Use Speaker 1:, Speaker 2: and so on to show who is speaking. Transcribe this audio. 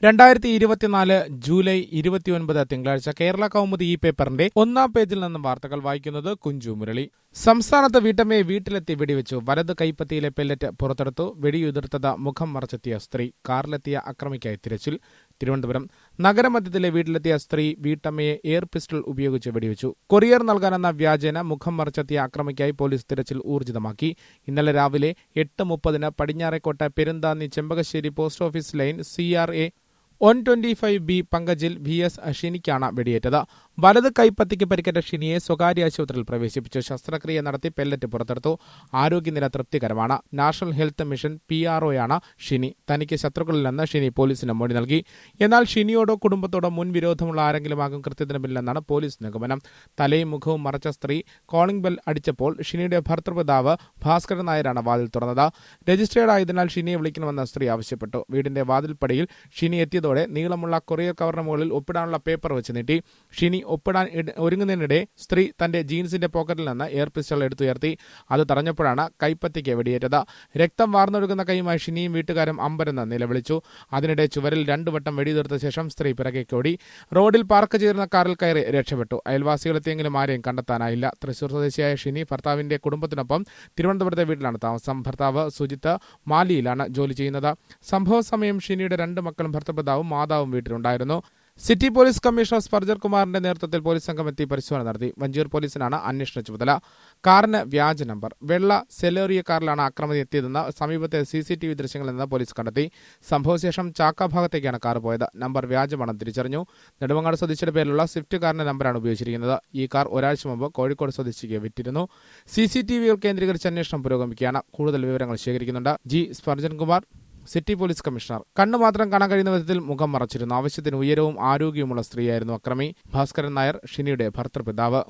Speaker 1: രണ്ടായിരത്തി ഇരുപത്തിനാല് ജൂലൈ ഇരുപത്തിയൊൻപത് തിങ്കളാഴ്ച കേരള കൗമുദി ഈ പേപ്പറിന്റെ ഒന്നാം പേജിൽ നിന്നും വാർത്തകൾ വായിക്കുന്നത് കുഞ്ചു മുരളി സംസ്ഥാനത്ത് വീട്ടമ്മയെ വീട്ടിലെത്തി വെടിവെച്ചു വലത് കൈപ്പത്തിയിലെ പെല്ലറ്റ് പുറത്തെടുത്തു വെടിയുതിർത്തത് മുഖം മറച്ചെത്തിയ സ്ത്രീ കാറിലെത്തിയ അക്രമിക്കായി തിരച്ചിൽ തിരുവനന്തപുരം നഗരമധ്യത്തിലെ വീട്ടിലെത്തിയ സ്ത്രീ വീട്ടമ്മയെ എയർ പിസ്റ്റൾ ഉപയോഗിച്ച് വെടിവെച്ചു കൊറിയർ നൽകാനെന്ന വ്യാജേന മുഖം മറച്ചെത്തിയ അക്രമിക്കായി പോലീസ് തിരച്ചിൽ ഊർജിതമാക്കി ഇന്നലെ രാവിലെ എട്ട് മുപ്പതിന് Padinjarekotta Perunthanni Chempakassery post office line C R A one twenty five B പങ്കജിൽ വി എസ് ഷിനിക്കാണ് വെടിയേറ്റത് വലത് കൈപ്പത്തിക്ക് പരിക്കേറ്റ ഷിനിയെ സ്വകാര്യ ആശുപത്രിയിൽ പ്രവേശിപ്പിച്ചു ശസ്ത്രക്രിയ നടത്തി പെല്ലറ്റ് പുറത്തെടുത്തു ആരോഗ്യനില തൃപ്തികരമാണ് നാഷണൽ ഹെൽത്ത് മിഷൻ പി ആർഒയാണ് ഷിനി തനിക്ക് ശത്രുക്കളില്ലെന്ന് ഷിനി പോലീസിന് മൊഴി നൽകി എന്നാൽ ഷിനിയോടോ കുടുംബത്തോടോ മുൻ വിരോധമുള്ള ആരെങ്കിലുമാകും കൃത്യത്തിന് പിന്നിലെന്നാണ് പോലീസ് നിഗമനം തലയും മുഖവും മറച്ച സ്ത്രീ കോളിംഗ് ബെൽ അടിച്ചപ്പോൾ ഷിനിയുടെ ഭർത്തൃപിതാവ് ഭാസ്കരൻ നായരാണ് വാതിൽ തുറന്നത് രജിസ്ട്രേഡ് ആയതിനാൽ ഷിനിയെ വിളിക്കണമെന്ന് സ്ത്രീ ആവശ്യപ്പെട്ടു വീടിന്റെ വാതിൽപ്പടിയിൽ ഷിനി എത്തിയതോടെ നീളമുള്ള കൊറിയർ കവറിന് മുകളിൽ ഒപ്പിടാനുള്ള പേപ്പർ വെച്ച് നീട്ടി ഷിനി ഒപ്പിടാൻ ഇട- ഒരുങ്ങുന്നതിനിടെ സ്ത്രീ തന്റെ ജീൻസിന്റെ പോക്കറ്റിൽ നിന്ന് എയർ പിസ്റ്റൾ എടുത്തുയർത്തി അത് തടഞ്ഞപ്പോഴാണ് കൈപ്പത്തിക്ക് വെടിയേറ്റത് രക്തം വാർന്നൊഴുകുന്ന കൈയുമായി ഷിനിയും വീട്ടുകാരും അമ്പരെന്ന് നിലവിളിച്ചു അതിനിടെ ചുവരിൽ രണ്ടു വട്ടം വെടിതീർത്ത ശേഷം സ്ത്രീ പിറകേക്കോടി റോഡിൽ പാർക്ക് ചെയ്തിരുന്ന കാറിൽ കയറി രക്ഷപ്പെട്ടു അയൽവാസികളെത്തിയെങ്കിലും ആരെയും കണ്ടെത്താനായില്ല തൃശൂർ സ്വദേശിയായ ഷിനി ഭർത്താവിന്റെ കുടുംബത്തിനൊപ്പം തിരുവനന്തപുരത്തെ വീട്ടിലാണ് താമസം ഭർത്താവ് സുജിത്ത് മാലിയിലാണ് ജോലി ചെയ്യുന്നത് സംഭവ സമയം ഷിനിയുടെ രണ്ട് മക്കളും ഭർത്തൃപിതാവും മാതാവും വീട്ടിലുണ്ടായിരുന്നു സിറ്റി പോലീസ് കമ്മീഷണർ സ്പർജർ കുമാറിന്റെ നേതൃത്വത്തിൽ പോലീസ് സംഘം എത്തി പരിശോധന നടത്തി വഞ്ചിയൂർ പോലീസിനാണ് അന്വേഷണ ചുമതല കാറിന് വ്യാജ നമ്പർ വെള്ള സെലോറിയ കാറിലാണ് അക്രമി എത്തിയതെന്ന് സമീപത്തെ സി സി ടി വി ദൃശ്യങ്ങളിൽ നിന്ന് പോലീസ് കണ്ടെത്തി സംഭവശേഷം ചാക്ക ഭാഗത്തേക്കാണ് കാർ പോയത് നമ്പർ വ്യാജമാണെന്ന് തിരിച്ചറിഞ്ഞു നെടുമങ്ങാട് സ്വദേശിയുടെ പേരിലുള്ള സ്വിഫ്റ്റ് കാറിന്റെ നമ്പറാണ് ഉപയോഗിച്ചിരിക്കുന്നത് ഈ കാർ ഒരാഴ്ച മുമ്പ് കോഴിക്കോട് സ്വദേശിക്ക് വിറ്റിരുന്നു സി സി ടി വികൾ കേന്ദ്രീകരിച്ച് അന്വേഷണം പുരോഗമിക്കുകയാണ് കൂടുതൽ വിവരങ്ങൾ ശേഖരിക്കുന്നുണ്ട് G Spurgeon Kumar city police commissioner കണ്ണു മാത്രം കാണാൻ കഴിയുന്ന വിധത്തിൽ മുഖം മറച്ചിരുന്നു ആവശ്യത്തിന് ഉയരവും ആരോഗ്യവുമുള്ള സ്ത്രീയായിരുന്നു അക്രമി ഭാസ്കരൻ നായർ ഷിനിയുടെ ഭർത്തൃപിതാവ്